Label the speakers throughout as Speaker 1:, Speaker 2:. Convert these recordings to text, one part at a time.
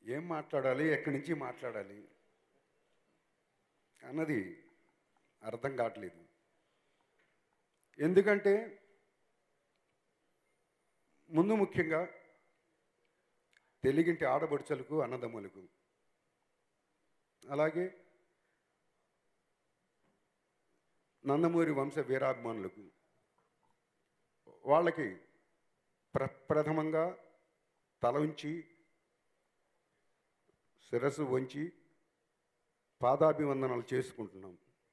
Speaker 1: ఏం మాట్లాడాలి ఎక్కడి నుంచి మాట్లాడాలి అన్నది అర్థం కావట్లేదు ఎందుకంటే ముందు ముఖ్యంగా తెలుగింటి ఆడబడుచలకు అన్నదమ్ములకు అలాగే నందమూరి వంశ వీరాభిమానులకు వాళ్ళకి ప్ర ప్రథమంగా తల ఉంచి శిరస్సు వంచి పాదాభివందనాలు చేసుకుంటున్నాం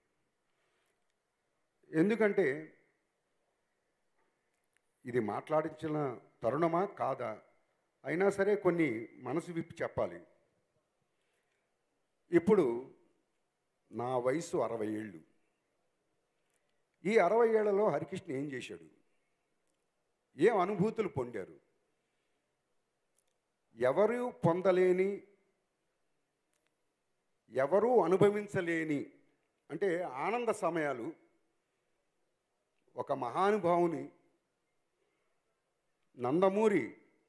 Speaker 1: ఎందుకంటే ఇది మాట్లాడించిన తరుణమా కాదా అయినా సరే కొన్ని మనసు విప్పి చెప్పాలి ఇప్పుడు నా వయసు అరవై ఏళ్ళు ఈ అరవై ఏళ్లలో హరికృష్ణ ఏం చేశాడు ఏం అనుభూతులు పొందారు ఎవరు పొందలేని ఎవరూ అనుభవించలేని అంటే ఆనంద సమయాలు ఒక మహానుభావుని నందమూరి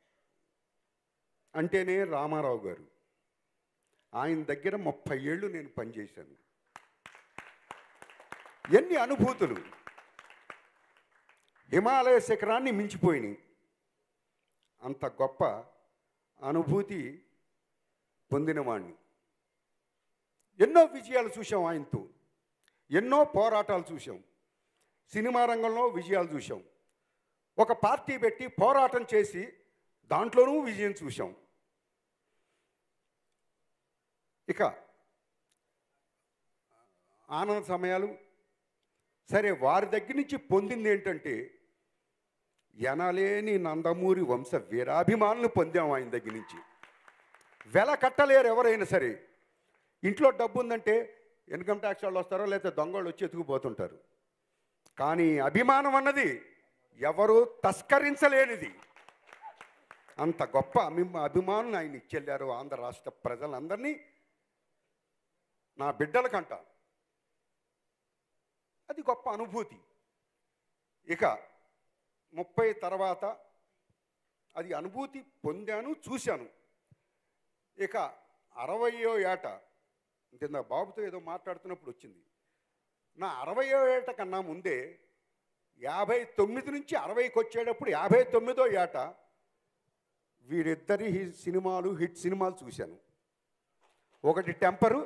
Speaker 1: అంటేనే రామారావు గారు ఆయన దగ్గర ముప్పై ఏళ్ళు నేను పనిచేశాను ఎన్ని అనుభూతులు హిమాలయ శిఖరాన్ని మించిపోయినాయి అంత గొప్ప అనుభూతి పొందినవాణ్ణి ఎన్నో విజయాలు చూసాం ఆయనతో ఎన్నో పోరాటాలు చూసాం సినిమా రంగంలో విజయాలు చూసాం ఒక పార్టీ పెట్టి పోరాటం చేసి దాంట్లోనూ విజయం చూసాం ఇక ఆనంద సమయాలు సరే వారి దగ్గర నుంచి పొందింది ఏంటంటే ఎనలేని నందమూరి వంశ వీరాభిమానులు పొందాం ఆయన దగ్గర నుంచి వెల కట్టలేరు ఎవరైనా సరే ఇంట్లో డబ్బు ఉందంటే ఇన్కమ్ ట్యాక్స్ వాళ్ళు వస్తారో లేకపోతే దొంగలు వచ్చి ఎత్తుకుపోతుంటారు కానీ అభిమానం అన్నది ఎవరు తస్కరించలేనిది అంత గొప్ప అభి అభిమానులు ఆయన ఇచ్చెళ్ళారు ఆంధ్ర రాష్ట్ర ప్రజలందరినీ నా బిడ్డలకంట అది గొప్ప అనుభూతి ఇక ముప్పై తర్వాత అది అనుభూతి పొందాను చూశాను ఇక అరవయో ఏట కింద బాబుతో ఏదో మాట్లాడుతున్నప్పుడు వచ్చింది నా అరవయో ఏట కన్నా ముందే యాభై తొమ్మిది నుంచి అరవైకి వచ్చేటప్పుడు యాభై తొమ్మిదో ఏట వీరిద్దరి హి- సినిమాలు హిట్ సినిమాలు చూశాను ఒకటి టెంపరు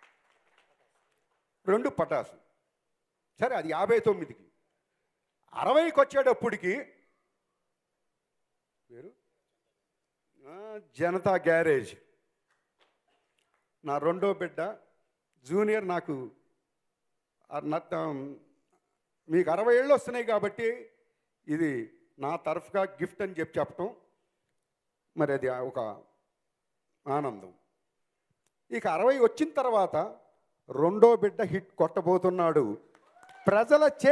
Speaker 1: రెండు పటాసు సరే అది యాభై తొమ్మిదికి అరవైకి వచ్చేటప్పటికి పేరు ఆ, జనతా గ్యారేజ్ నా రెండో బిడ్డ జూనియర్ నాకు ఆ నట్- మీకు అరవై ఏళ్ళు వస్తున్నాయి కాబట్టి ఇది నా తరఫుగా గిఫ్ట్ అని చెప్పి చెప్పటం మరి అది ఒక ఆనందం ఇక అరవై వచ్చిన తర్వాత రెండో బిడ్డ హిట్ కొట్టబోతున్నాడు ప్రజల చే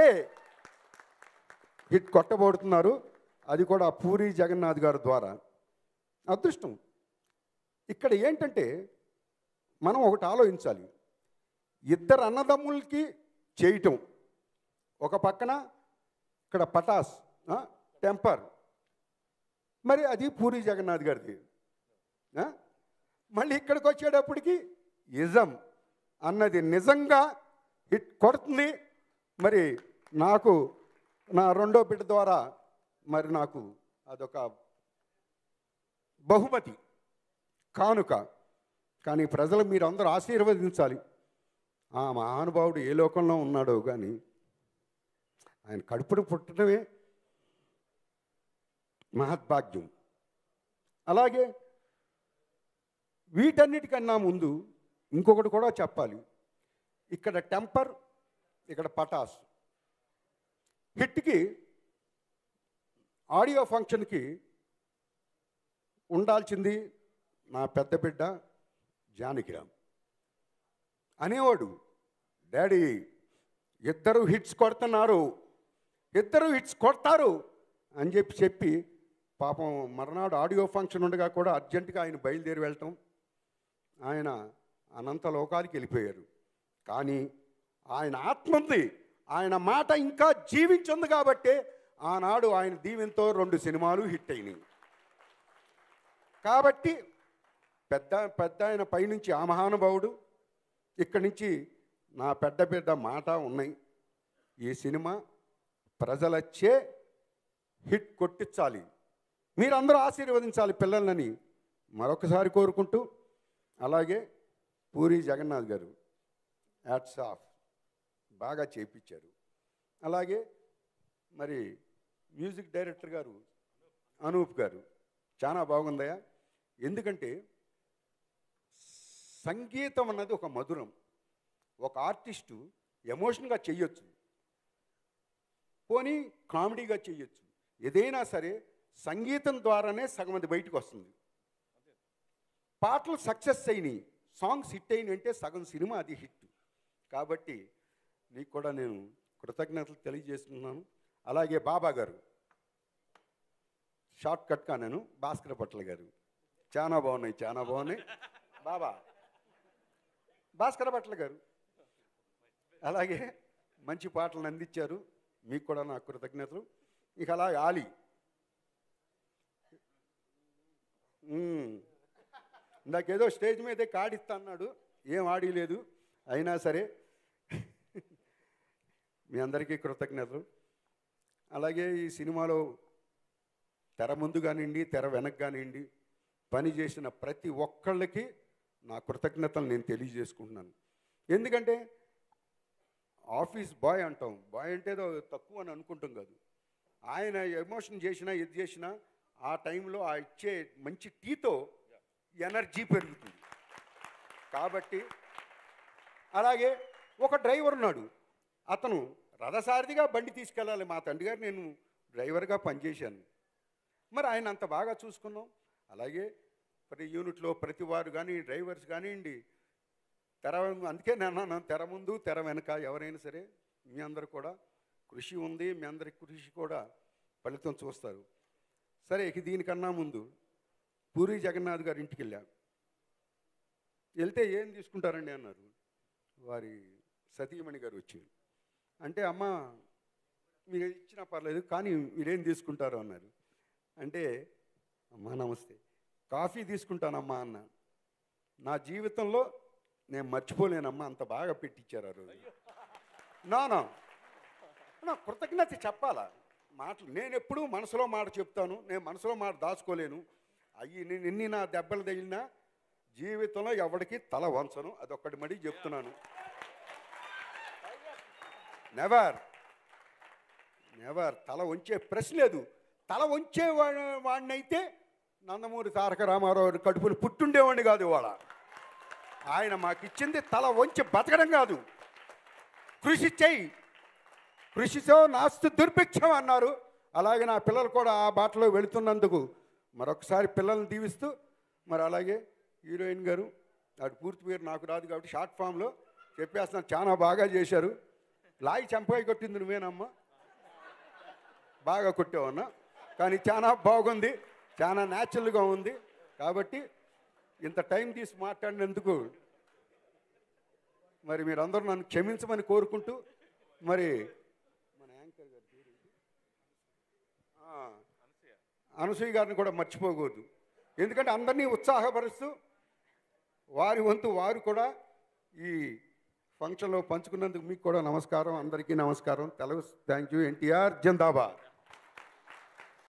Speaker 1: హిట్ కొట్టబోతున్నారు అది కూడా పూరి జగన్నాథ్ గారి ద్వారా అదృష్టం ఇక్కడ ఏంటంటే మనం ఒకటి ఆలోచించాలి ఇద్దరు అన్నదమ్ములకి చేయటం ఒక పక్కన ఇక్కడ పటాస్ ఆ, టెంపర్ మరి అది పూరి జగన్నాథ్ గారిది ఆ? మళ్ళీ ఇక్కడికి వచ్చేటప్పటికి ఇజం అన్నది నిజంగా హిట్ కొడుతుంది మరి నాకు నా రెండో బిడ్డ ద్వారా మరి నాకు అదొక బహుమతి కానుక కానీ ప్రజలు మీరందరూ ఆశీర్వదించాలి ఆ మహానుభావుడు ఏ లోకంలో ఉన్నాడో కానీ ఆయన కడుపును పుట్టడమే మహద్భాగ్యం అలాగే వీటన్నిటికన్నా ముందు ఇంకొకటి కూడా చెప్పాలి ఇక్కడ టెంపర్ ఇక్కడ పటాస్ హిట్కి ఆడియో ఫంక్షన్కి ఉండాల్సింది నా పెద్ద బిడ్డ జానకిరామ్ అనేవాడు డాడీ ఇద్దరు హిట్స్ కొడుతున్నారు ఇద్దరు హిట్స్ కొడతారు అని చెప్పి చెప్పి పాపం మర్నాడు ఆడియో ఫంక్షన్ ఉండగా కూడా అర్జెంటుగా ఆయన బయలుదేరి వెళ్ళటం ఆయన అనంత లోకాలకి వెళ్ళిపోయారు కానీ ఆయన ఆత్మ ఉంది ఆయన మాట ఇంకా జీవించుంది కాబట్టి ఆనాడు ఆయన దీవెంతో రెండు సినిమాలు హిట్ అయినాయి కాబట్టి పెద్ద పెద్ద ఆయన పైనుంచి ఆ మహానుభావుడు ఇక్కడి నుంచి నా పెద్ద పెద్ద మాట ఉన్నాయి ఈ సినిమా ప్రజలచ్చే హిట్ కొట్టించాలి మీరందరూ ఆశీర్వదించాలి పిల్లలని మరొకసారి కోరుకుంటూ అలాగే పూరి జగన్నాథ్ గారు యాట్స్ ఆఫ్ బాగా చేయించారు అలాగే మరి మ్యూజిక్ డైరెక్టర్ గారు అనూప్ గారు చాలా బాగుందయా ఎందుకంటే సంగీతం అన్నది ఒక మధురం ఒక ఆర్టిస్టు ఎమోషన్గా చెయ్యొచ్చు పోనీ కామెడీగా చెయ్యొచ్చు ఏదైనా సరే సంగీతం ద్వారానే సగం అది బయటకు వస్తుంది పాటలు సక్సెస్ అయినాయి సాంగ్స్ హిట్ అయినాయి అంటే సగం సినిమా అది హిట్ కాబట్టి నీకు కూడా నేను కృతజ్ఞతలు తెలియజేస్తున్నాను అలాగే బాబా గారు షార్ట్ కట్గా నేను భాస్కర పట్ల గారు చాలా బాగున్నాయి చాలా బాగున్నాయి బాబా భాస్కర పట్ల గారు అలాగే మంచి పాటలను అందించారు మీకు కూడా నా కృతజ్ఞతలు ఇక అలాగే ఆలి మ్మ్. ఇందాకేదో స్టేజ్ మీదే కాడిస్తా అన్నాడు ఏం ఆడిలేదు అయినా సరే మీ అందరికీ కృతజ్ఞతలు అలాగే ఈ సినిమాలో తెర ముందు కానివ్వండి తెర వెనక కానివ్వండి పని చేసిన ప్రతి ఒక్కళ్ళకి నా కృతజ్ఞతలు నేను తెలియజేసుకుంటున్నాను ఎందుకంటే ఆఫీస్ బాయ్ అంటాం బాయ్ అంటే ఏదో తక్కువ అని అనుకుంటాం కాదు ఆయన ఎమోషన్ చేసినా ఇది చేసినా ఆ టైంలో ఆ ఇచ్చే మంచి టీతో ఎనర్జీ పెరుగుతుంది కాబట్టి అలాగే ఒక డ్రైవర్ ఉన్నాడు అతను రథసారథిగా బండి తీసుకెళ్ళాలి మా తండ్రి గారు నేను డ్రైవర్గా పనిచేశాను మరి ఆయన అంత బాగా చూసుకున్నాం అలాగే ప్రతి యూనిట్లో ప్రతి వారు కానీ డ్రైవర్స్ కానివ్వండి తెర అందుకే నేను అన్నాను తెర ముందు తెర వెనక ఎవరైనా సరే మీ అందరు కూడా కృషి ఉంది మీ అందరి కృషి కూడా ఫలితం చూస్తారు సరే ఇక దీనికన్నా ముందు పూరి జగన్నాథ్ గారి ఇంటికి వెళ్ళా వెళ్తే ఏం తీసుకుంటారండి అన్నారు వారి సతీమణి గారు వచ్చి అంటే అమ్మ మీరు ఇచ్చినా పర్లేదు కానీ మీరేం తీసుకుంటారు అన్నారు అంటే అమ్మా నమస్తే కాఫీ తీసుకుంటానమ్మా అన్న నా జీవితంలో నేను మర్చిపోలేనమ్మా అంత బాగా పెట్టించారు ఆ రోజు నా నా నా కృతజ్ఞత చెప్పాలా మాటలు నేను ఎప్పుడూ మనసులో మాట చెప్తాను నేను మనసులో మాట దాచుకోలేను అయ్యి నేను ఎన్ని నా దెబ్బలు తగిలినా జీవితంలో ఎవరికి తల వంచను అదొక్కటి మడి చెప్తున్నాను నెవర్ నెవర్ తల వంచే ప్రశ్న లేదు తల వంచే వా- వాడినైతే నందమూరి తారక రామారావు గారి కడుపులు పుట్టుండేవాడిని కాదు ఇవాళ ఆయన మాకు ఇచ్చింది తల వంచి బతకడం కాదు కృషి చెయ్యి కృషితో నాస్తు దుర్భిక్షం అన్నారు అలాగే నా పిల్లలు కూడా ఆ బాటలో వెళుతున్నందుకు మరొకసారి పిల్లల్ని దీవిస్తూ మరి అలాగే హీరోయిన్ గారు వాటి పూర్తి పేరు నాకు రాదు కాబట్టి షార్ట్ ఫామ్లో చెప్పేస్తున్నాను చాలా బాగా చేశారు లాయి చంపకాయ కొట్టింది నువ్వేనమ్మా బాగా కొట్టావన్నా కానీ చాలా బాగుంది చాలా న్యాచురల్గా ఉంది కాబట్టి ఇంత టైం తీసి మాట్లాడినందుకు మరి మీరందరూ నన్ను క్షమించమని కోరుకుంటూ మరి మన యాంకర్ గారి పేరు ఏంటి? ఆ, అనసూయ గారిని కూడా మర్చిపోకూడదు ఎందుకంటే అందరినీ ఉత్సాహపరుస్తూ వారి వంతు వారు కూడా ఈ ఫంక్షన్లో పంచుకున్నందుకు మీకు కూడా నమస్కారం అందరికీ నమస్కారం Telugu thank you NTR Zindabad